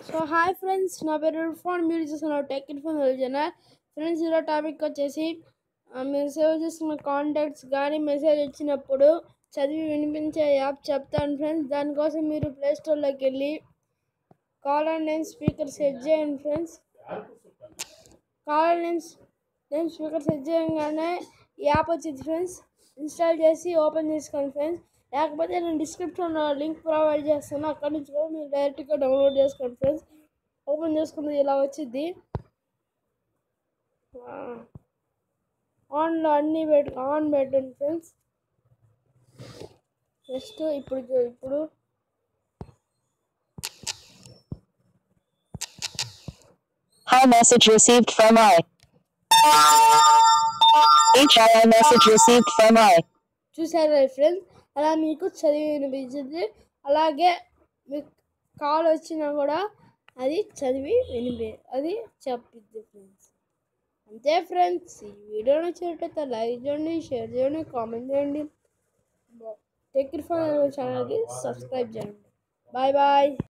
So hi friends నా పేరు ఇర్ఫాన్ మీరు చూస్తున్నారు టెక్ ఇర్ఫాన్ ఛానల్ ఫ్రెండ్స్ ఈరోజు టాపిక్ వచ్చేసి ఆ, మీరు సేవ్ చేస్తున్న కాంటాక్ట్స్ కానీ మెసేజ్ వచ్చినప్పుడు చదివి వినిపించే యాప్ చెప్తాను ఫ్రెండ్స్ దానికోసం మీరు ప్లే స్టోర్లోకి వెళ్ళి కాల్ అండ్ నేను స్పీకర్ సెట్ చేయండి ఫ్రెండ్స్ కాల్ అండ్ నేను నేను స్పీకర్ సెట్ చేయగానే ఈ యాప్ వచ్చింది ఫ్రెండ్స్ ఇన్స్టాల్ చేసి ఓపెన్ చేసుకోండి ఫ్రెండ్స్ లేకపోతే నేను డిస్క్రిప్షన్లో లింక్ ప్రొవైడ్ చేస్తాను అక్కడి నుంచి కూడా మీరు డైరెక్ట్గా డౌన్లోడ్ చేసుకోండి ఫ్రెండ్స్ ఓపెన్ చేసుకుంటే ఇలా వచ్చింది ఆన్లో అన్నీ పెట్టు ఆన్ పెట్టండి ఫ్రెండ్స్ నెక్స్ట్ ఇప్పుడు చూ- ఇప్పుడు Hi message received from I. HI message received from I. చూసారా ఫ్రెండ్స్ అలా మీకు చదివి వినిపించింది అలాగే మీకు కాల్ వచ్చినా కూడా అది చదివి వినిపి అది చెప్పిద్ది ఫ్రెండ్స్ అంతే ఫ్రెండ్స్ ఈ వీడియో నచ్చినట్లయితే లైక్ చేయండి షేర్ చేయండి కామెంట్ చేయండి టెక్ ఫోన్ ఛానల్కి సబ్స్క్రైబ్ చేయండి బాయ్ బాయ్